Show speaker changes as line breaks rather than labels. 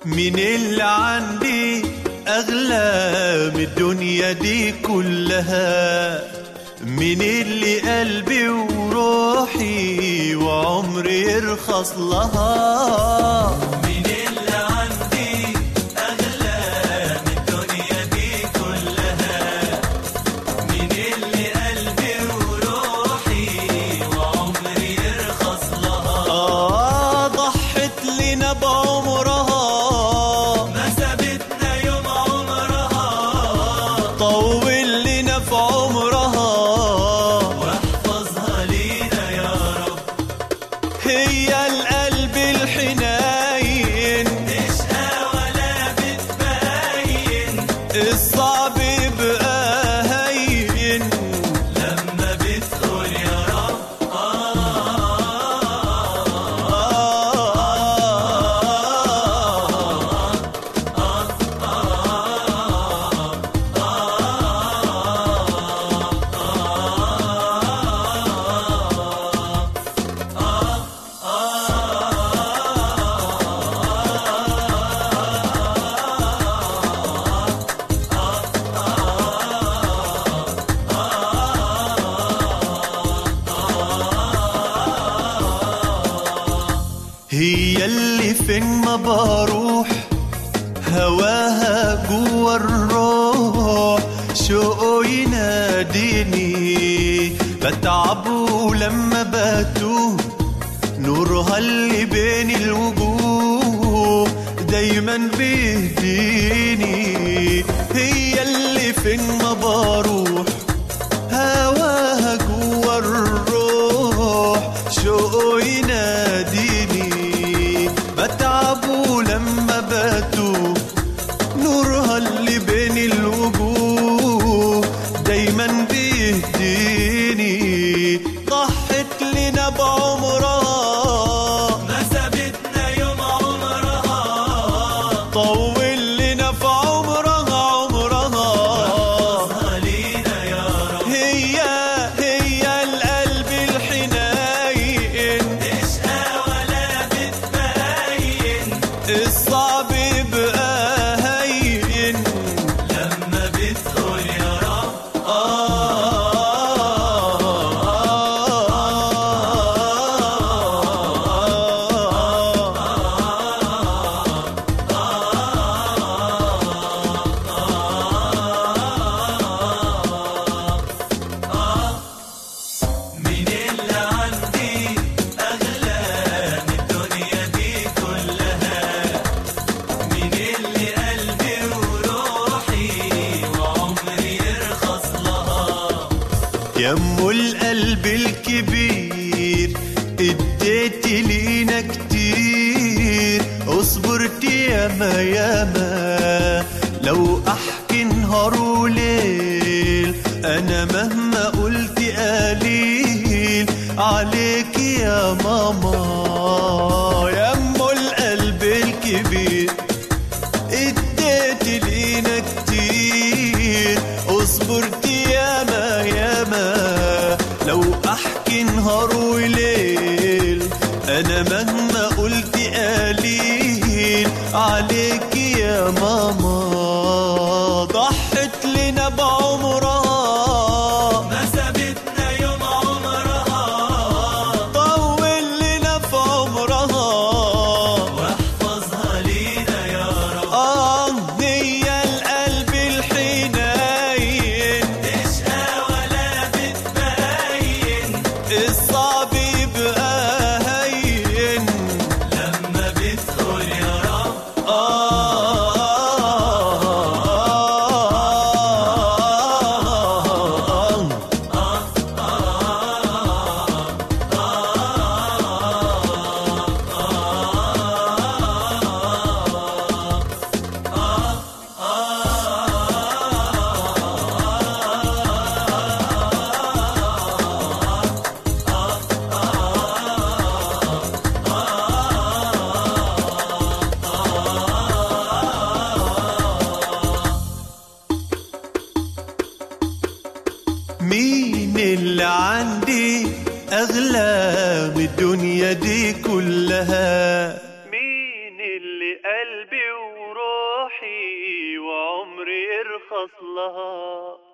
مين اللي عندي أغلى من الدنيا دي كلها مين اللي قلبي وروحي وعمري يرخص لها مين اللي عندي أغلى من الدنيا دي كلها مين اللي قلبي وروحي وعمري يرخص لها آه ضحت لنا بعمرها ما سابتنا يوم عمرها طول لنا في عمرها واحفظها لينا يا رب هي القلب الحنين تشقى ولا بتبين الصعب يبقى هين لما بتقول يا رب هي اللي فين ما بروح هواها جوا الروح شوقه يناديني بتعب ولما بتوه نورها اللي بين الوجوه دايما بيهديني هي اللي فين ما بروح هواها جوا الروح شوقه يناديني بتعب ولما بتوه نورها اللي بين الوجوه دايما بيهديني ضحت لنا بعمرها ما سابتنا يوم عمرها طول لنا في عمرها عمرها لينا يا رب هي هي القلب الحنين تشقى ولا بتبين الصعب يبقى هين لما بتقول يا رب مين اللي عندي أغلى من الدنيا دي كلها مين اللي قلبي وروحي وعمري يرخص لها يمو القلب الكبير اديت لينا كتير اصبرت ياما ياما لو احكي نهار وليل انا مهما قلت قليل عليك يا ماما يمو القلب الكبير اديت لينا كتير اصبرت ياما ياما لو احكي نهار وليل انا مهما قلت قليل عليك يا ماما ضحت لنا بعمرها ما سابتنا يوم عمرها طول لنا في عمرها واحفظها لينا يا رب آه هي القلب الحنين تشقى ولا بتبين الصعب يبقى هين لما بتقول يا رب مين اللي عندي أغلى من الدنيا دي كلها مين اللي قلبي وعمري يرخص لها